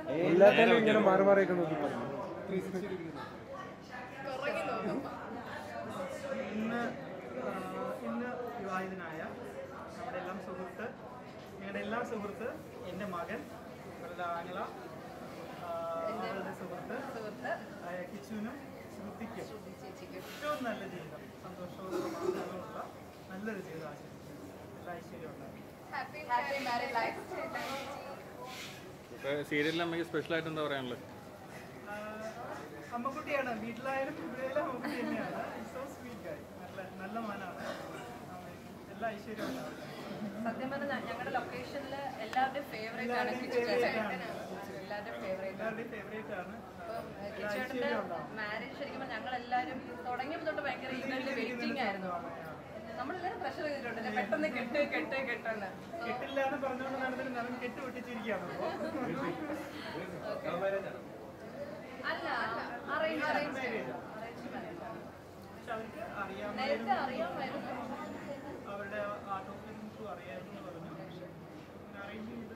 എല്ലാത്തിനും ഇങ്ങനെ മാറി മാറിയൊക്കെ നോക്കി പറഞ്ഞു ഇന്ന് ആ, ഇന്ന് വിവാഹിതനായ നമ്മുടെ എല്ലാം സുഹൃത്ത് ഞങ്ങളുടെ എല്ലാം സുഹൃത്ത് എൻ്റെ മകൻ അവരുടെ ആങ്ങള ആ, അവരുടെ സുഹൃത്ത് ആയ കിച്ചുവിനും ശ്രുതിക്കും ഏറ്റവും നല്ല ജീവിതം സന്തോഷവും സമാധാനവുമുള്ള നല്ലൊരു ജീവിതം ആശംസിക്കുന്നു എല്ലാ ഐശ്വര്യവും ഉണ്ടാകും സീരിയലിൽ അമ്മയ്ക്ക് സ്പെഷ്യലായിട്ട് എന്താ പറയാനുള്ളത് ആ, അമ്മക്കുട്ടിയാണ് വീട്ടിലായാലും ഇവിടെയായാലും അമ്മക്കുട്ടി തന്നെയാണ് സോ സ്വീറ്റ് ഗായ് നല്ല നല്ല മാനാണ് എല്ലാ ഐശ്വര്യവും ഉണ്ടാവും സത്യം പറഞ്ഞാൽ ഞങ്ങളുടെ ലൊക്കേഷനിൽ എല്ലാവരുടെയും ഫേവറേറ്റ് ആണ് കിച്ചു ചേട്ടൻ എല്ലാവരുടെയും ഫേവറേറ്റ് ആണ് എല്ലാവരുടെയും ഫേവറേറ്റ് ആണ് അപ്പം കിച്ചേട്ടന്റെ മാരേജ് ശരിക്കും പറഞ്ഞാൽ ഞങ്ങൾ എല്ലാവരും തുടങ്ങിയപ്പോൾ തൊട്ട് ഭയങ്കര ഈഗർലി വെയിറ്റിംഗ് ആയിരുന്നു നമ്മളെല്ലാവരും പ്രഷർ ചെയ്തിട്ടുണ്ട് ഞാൻ പെട്ടെന്ന് കെട്ട് കെട്ട് കെട്ടെന്ന് കെട്ടില്ല എന്ന് പറഞ്ഞുകൊണ്ട് നടന്നിട്ട് നടന്ന് കെട്ട് പൊട്ടിച്ചിരിക്കുകയാണ് ഇപ്പോ. അല്ല അറേഞ്ച് അറേഞ്ച് പക്ഷെ അവർക്ക് അറിയാൻ നേരത്തെ അറിയാമായിരുന്നു അവരുടെ ആർട്ട് ഓഫ് ലിവിംഗ് അറിയാമെന്ന് പറഞ്ഞു പക്ഷെ അറേഞ്ച് ചെയ്ത്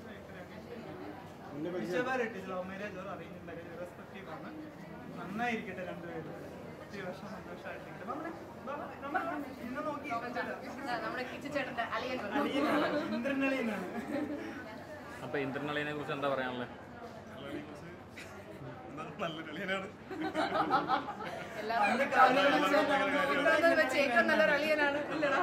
ഭയങ്കര love marriage or arrange marriage respective ആണ് നന്നായിരിക്കട്ടെ രണ്ടുപേരും ഒത്തിരി വർഷം സന്തോഷമായിട്ടിരിക്കട്ടെ നമ്മുടെ നമ്മുടെ ഇന്ന് നോക്കി ആ, നമ്മുടെ കിച്ചു ചേട്ടന്റെ അലിയൻ വന്നു. അളിയനാണ് ഇന്ദ്രനളിയനാണ് അപ്പോൾ ഇന്ദ്രനളിനെ കുറിച്ച് എന്താ പറയാനുള്ളത് എല്ലാവരും കൊണ്ടുവന്നത് വെച്ച് ഏറ്റവും നല്ലൊരു അലിയനാണ് ഇല്ലടാ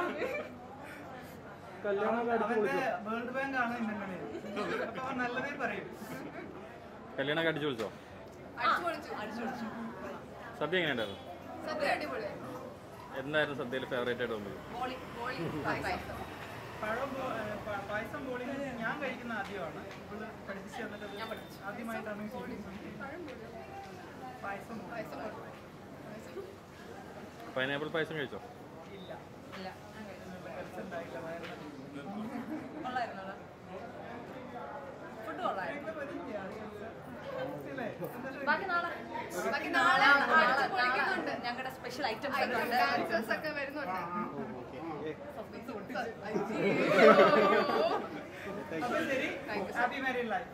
അവന്റെ വേൾഡ് ബാങ്ക് ആണ് ഇന്ദ്രനളിയൻ അപ്പൊ അവൻ നല്ലതേ പറയും കല്യാണമൊക്കെ അടിച്ചു വിളിച്ചോ അടിച്ചു പൊളിച്ചു അടിച്ചു പൊളിച്ചു സദ്യ എങ്ങനെയുണ്ടായിരുന്നു സത്യം അടിപൊളിയായിരുന്നു എന്തായിരുന്നു സദ്യയിൽ ഫേവറേറ്റ് ആയിട്ട് തോന്നിയത് ബോളി ബോളി പായസം പഴം ബോ- ഏ, പ- പായസം ബോളിങ് ഞാൻ കഴിക്കുന്ന ആദ്യമാണ് ഇവള് പഠിപ്പിച്ച് തന്നിട്ട് അത് ആദ്യമായിട്ടാണ് ചെയ്യുന്നത്. പായസം പായസം പൈനാപ്പിൾ പായസം കഴിച്ചോ ഇല്ല ഇല്ല ഞാൻ കഴിച്ചു. കഴിച്ചിട്ടുണ്ടായില്ല വയറിന് കൊള്ളായിരുന്നോടാ ഫുഡ് കൊള്ളായിരുന്നു ഇല്ലേ? എന്താ ചോദിച്ചേ? ബാക്കി നാളെ ബാക്കി നാളെ നാളെ ഞങ്ങളുടെ സ്പെഷ്യൽ ഐറ്റംസ് ഒക്കെ ഉണ്ട് ഡാൻസേഴ്സ് ഒക്കെ വരുന്നുണ്ട് അപ്പൊ ശരി ഹാപ്പി മാരീഡ് ലൈഫ്